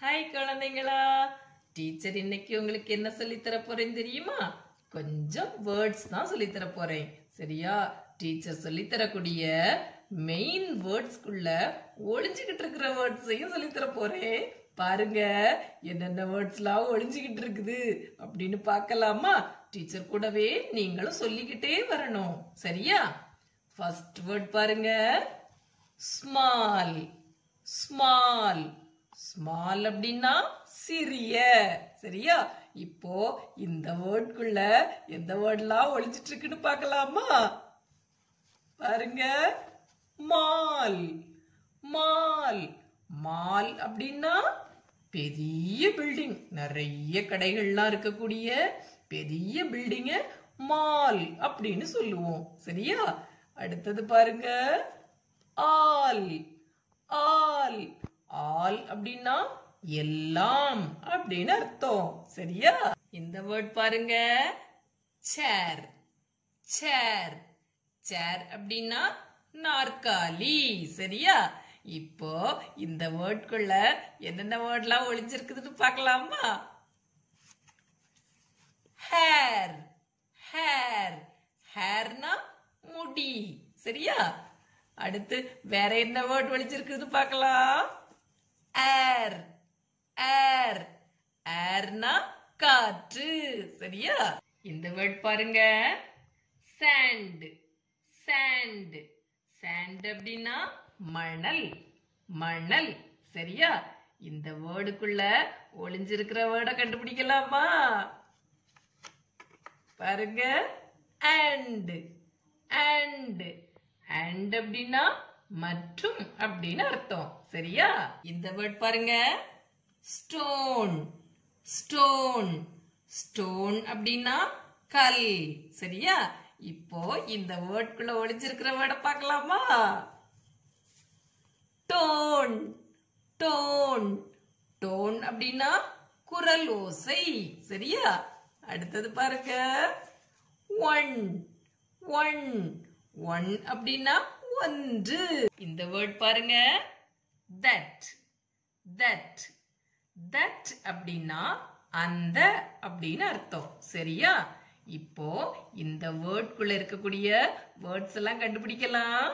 hi குழந்தைங்களா teacher இன்னைக்கு உங்களுக்கு என்ன சொல்லி தர போறேன் தெரியுமா கொஞ்சம் வேர்ட்ஸ் தான் சொல்லி தர போறேன் சரியா டீச்சர் சொல்லி தரக்கூடிய மெயின் வேர்ட்ஸ்க்குள்ள ஒளிஞ்சுக்கிட்டு இருக்கிற வேர்ட்ஸையும் சொல்லி தர போறேன் பாருங்க என்னென்ன வேர்ட்ஸ்லாம் ஒளிஞ்சுக்கிட்டு இருக்குது அப்படின்னு பார்க்கலாமா டீச்சர் கூடவே நீங்களும் சொல்லிக்கிட்டே வரணும் சரியா ஃபர்ஸ்ட் வேர்ட் பாருங்க ஸ்மால் ஸ்மால் ஸ்மால் அப்படின்னா சிறிய சரியா இப்போ இந்த வேர்ட்குள்ள எந்த வேர்ட்லாம் ஒளிஞ்சிட்டு இருக்குன்னு பார்க்கலாமா பாருங்க மால் மால் மால் அப்படின்னா பெரிய பில்டிங் நிறைய கடைகள்லாம் இருக்கக்கூடிய பெரிய பில்டிங்க மால் அப்படின்னு சொல்லுவோம் சரியா அடுத்தது பாருங்க ஆல் ஆல் ஆல் அப்படின்னா எல்லாம் அப்படின்னு அர்த்தம் சரியா இந்த வேர்ட் பாருங்க சேர் சேர் சேர் அப்படின்னா நாற்காலி சரியா இப்போ இந்த வேர்ட்குள்ள என்னென்ன வேர்ட்லாம் ஒளிஞ்சிருக்குதுன்னு பார்க்கலாமா ஹேர் ஹேர் ஹேர்னா முடி சரியா அடுத்து வேற என்ன வேர்ட் ஒளிஞ்சிருக்குது பார்க்கலாம் ஏர் ஏர் ஏர்னா காற்று சரியா இந்த வேர்ட் பாருங்க சாண்ட் சாண்ட் சாண்ட் அப்படின்னா மணல் மணல் சரியா இந்த வேர்டுக்குள்ள ஒளிஞ்சிருக்கிற வேர்டை கண்டுபிடிக்கலாமா பாருங்க அண்ட் அண்ட் அண்ட் அப்படின்னா மற்றும் அப்படின்னு அர்த்தம் சரியா இந்த வேர்ட் பாருங்க ஸ்டோன் ஸ்டோன் ஸ்டோன் அப்படின்னா கல் சரியா இப்போ இந்த வேர்ட்குள்ள ஒளிஞ்சிருக்கிற வேர்டை பார்க்கலாமா டோன் டோன் டோன் அப்படின்னா குரல் ஓசை சரியா அடுத்தது பாருங்க ஒன் ஒன் ஒன் அப்படின்னா ஒன்று இந்த வேர்ட் பாருங்க தட் தட் தட் அப்படின்னா அந்த அப்படின்னு அர்த்தம் சரியா இப்போ இந்த வேர்ட்குள்ள இருக்கக்கூடிய வேர்ட்ஸ் எல்லாம் கண்டுபிடிக்கலாம்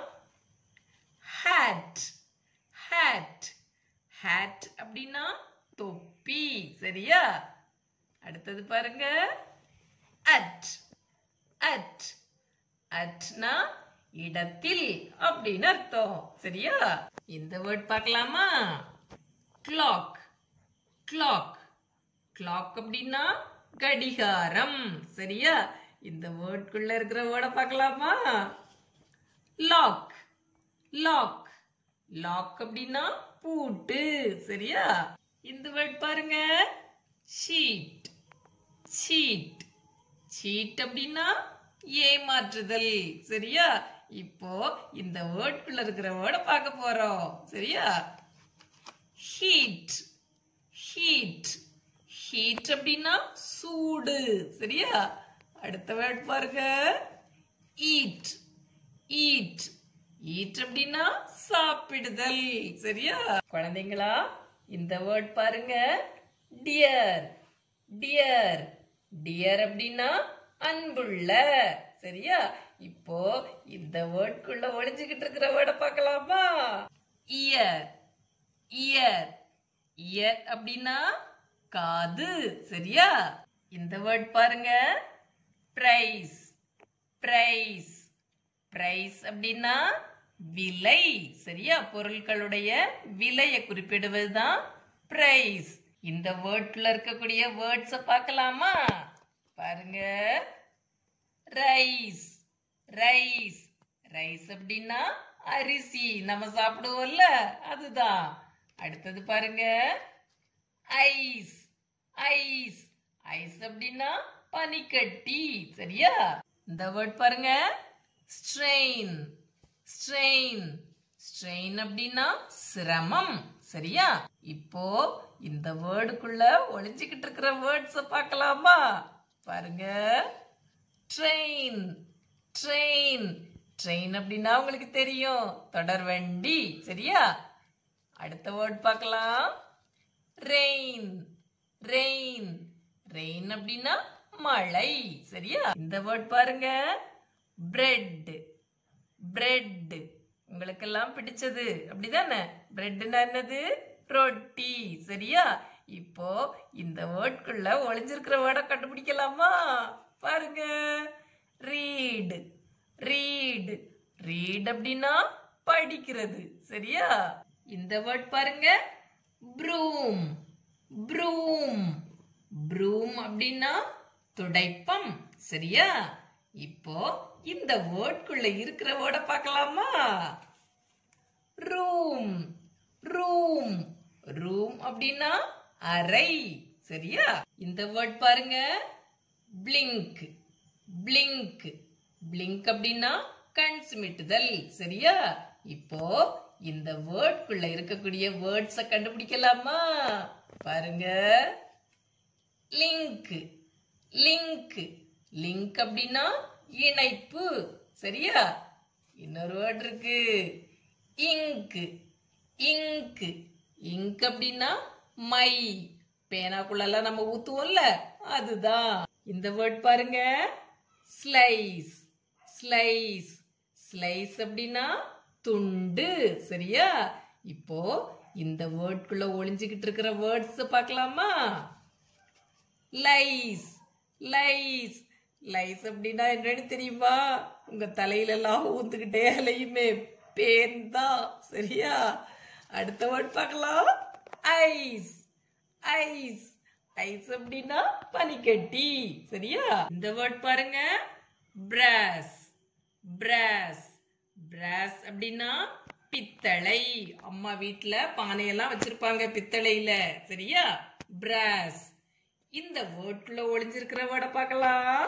ஹேட் ஹேட் ஹேட் அப்படின்னா தொப்பி சரியா அடுத்தது பாருங்க அட் அட் அட்னா இடத்தில் அப்படின்னு அர்த்தம் சரியா இந்த வேர்ட் பார்க்கலாமா கிளாக் கிளாக் கிளாக் அப்படின்னா கடிகாரம் சரியா இந்த வேர்ட்குள்ள இருக்கிற வேர்டை பார்க்கலாமா லாக் லாக் லாக் அப்படின்னா பூட்டு சரியா இந்த வேர்ட் பாருங்க ஷீட் ஷீட் சீட் அப்படின்னா ஏமாற்றுதல் சரியா இப்போ இந்த வேர்ட்குள்ள இருக்கிற வேர்டை பார்க்க போறோம் சரியா ஹீட் ஹீட் ஹீட் அப்படின்னா சூடு சரியா அடுத்த வேர்ட் பாருங்க ஈட் ஈட் ஈட் அப்படின்னா சாப்பிடுதல் சரியா குழந்தைங்களா இந்த வேர்ட் பாருங்க டியர் டியர் டியர் அப்படின்னா அன்புள்ள சரியா இப்போ இந்த வேர்ட்குள்ள ஒளிஞ்சுக்கிட்டு இருக்கிற வேர்டை பார்க்கலாமா இயர் இயர் இயர் அப்படின்னா காது சரியா இந்த வேர்ட் பாருங்க பிரைஸ் பிரைஸ் பிரைஸ் அப்படின்னா விலை சரியா பொருட்களுடைய விலையை குறிப்பிடுவதுதான் பிரைஸ் இந்த வேர்ட்ல இருக்கக்கூடிய வேர்ட்ஸ பார்க்கலாமா பாருங்க ரைஸ் ரைஸ் ரைஸ் அப்படின்னா அரிசி நம்ம சாப்பிடுவோம்ல அதுதான் அடுத்தது பாருங்க ஐஸ் ஐஸ் ஐஸ் அப்படின்னா பனிக்கட்டி சரியா இந்த வேர்ட் பாருங்க ஸ்ட்ரெயின் ஸ்ட்ரெயின் ஸ்ட்ரெயின் அப்படின்னா சிரமம் சரியா இப்போ இந்த வேர்டுக்குள்ள ஒளிஞ்சுக்கிட்டு இருக்கிற வேர்ட்ஸ பார்க்கலாமா பாருங்க ட்ரெயின் ட்ரெயின் ட்ரெயின் அப்படின்னா உங்களுக்கு தெரியும் தொடர் வண்டி சரியா அடுத்த வேர்ட் பார்க்கலாம் ரெயின் ரெயின் ரெயின் ரெயின் அப்படின்னா மழை சரியா இந்த வேர்ட் பாருங்க பிரெட் பிரெட் உங்களுக்கெல்லாம் பிடிச்சது அப்படிதானே பிரெட்னா என்னது ரொட்டி சரியா இப்போ இந்த வேர்ட்குள்ள ஒளிஞ்சிருக்கிற வேர்டை கண்டுபிடிக்கலாமா பாருங்க ரீட் ரீட் ரீட் அப்படின்னா படிக்கிறது சரியா இந்த வேர்ட் பாருங்க ப்ரூம் ப்ரூம் ப்ரூம் அப்படின்னா துடைப்பம் சரியா இப்போ இந்த வேர்ட்குள்ள இருக்கிற வேர்டை பார்க்கலாமா ரூம் ரூம் ரூம் அப்படின்னா அறை சரியா இந்த வேர்ட் பாருங்க பிளிங்க் பிளிங்க் பிளிங்க் அப்படின்னா கண் சிமிட்டுதல் சரியா இப்போ இந்த வேர்ட்குள்ள இருக்கக்கூடிய வேர்ட்ஸ கண்டுபிடிக்கலாமா பாருங்க லிங்க் லிங்க் லிங்க் அப்படின்னா இணைப்பு சரியா இன்னொரு வேர்ட் இருக்கு இங்க் இங்க் இங்க் அப்படின்னா மை பேனாக்குள்ளெல்லாம் நம்ம ஊத்துவோம்ல அதுதான் இந்த வேர்ட் பாருங்க ஸ்லைஸ் ஸ்லைஸ் ஸ்லைஸ் அப்படின்னா துண்டு சரியா இப்போ இந்த வேர்ட்குள்ள ஒளிஞ்சுக்கிட்டு இருக்கிற வேர்ட்ஸ் பார்க்கலாமா லைஸ் லைஸ் லைஸ் அப்படின்னா என்னன்னு தெரியுமா உங்க தலையில எல்லாம் ஊந்துக்கிட்டே அலையுமே பேன் தான் சரியா அடுத்த வேர்ட் பார்க்கலாம் ஐஸ் ஐஸ் ஐஸ் அப்படின்னா பனிக்கட்டி சரியா இந்த வேர்ட் பாருங்க பிராஸ் பிராஸ் பிராஸ் அப்படின்னா பித்தளை அம்மா வீட்ல பானையெல்லாம் வச்சிருப்பாங்க பித்தளையில சரியா பிராஸ் இந்த வேர்ட்ல ஒளிஞ்சிருக்கிற வேர்டை பார்க்கலாம்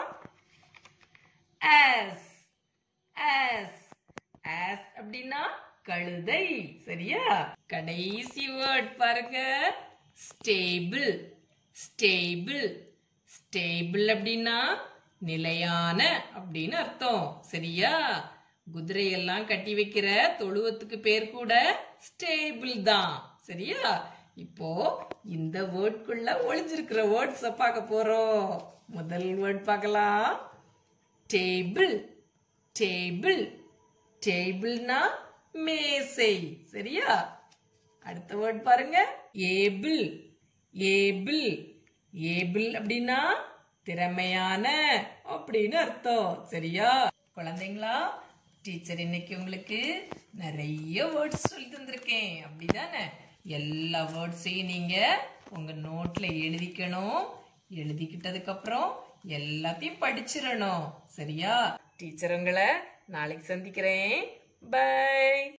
ஆஸ் ஆஸ் ஆஸ் அப்படின்னா கழுதை சரியா கடைசி வேர்ட் பாருங்க ஸ்டேபிள் ஸ்டேபிள் ஸ்டேபிள் அப்படின்னா நிலையான அப்படின்னு அர்த்தம் சரியா குதிரையெல்லாம் கட்டி வைக்கிற தொழுவத்துக்கு பேர் கூட ஸ்டேபிள் தான் சரியா இப்போ இந்த வேர்ட்குள்ள ஒளிஞ்சிருக்கிற வேர்ட்ஸ பார்க்க போறோம் முதல் வேர்ட் பார்க்கலாம் டேபிள் டேபிள் டேபிள்னா மேசை சரியா அடுத்த வேர்ட் பாருங்க ஏபிள் ஏபிள் ஏபிள் அப்படின்னா திறமையான அப்படின்னு அர்த்தம் சரியா குழந்தைங்களா டீச்சர் இன்னைக்கு உங்களுக்கு நிறைய வேர்ட்ஸ் சொல்லி தந்திருக்கேன் அப்படிதானே எல்லா வேர்ட்ஸையும் நீங்க உங்க நோட்ல எழுதிக்கணும் எழுதிக்கிட்டதுக்கு அப்புறம் எல்லாத்தையும் படிச்சிடணும் சரியா டீச்சர் உங்களை நாளைக்கு சந்திக்கிறேன் பை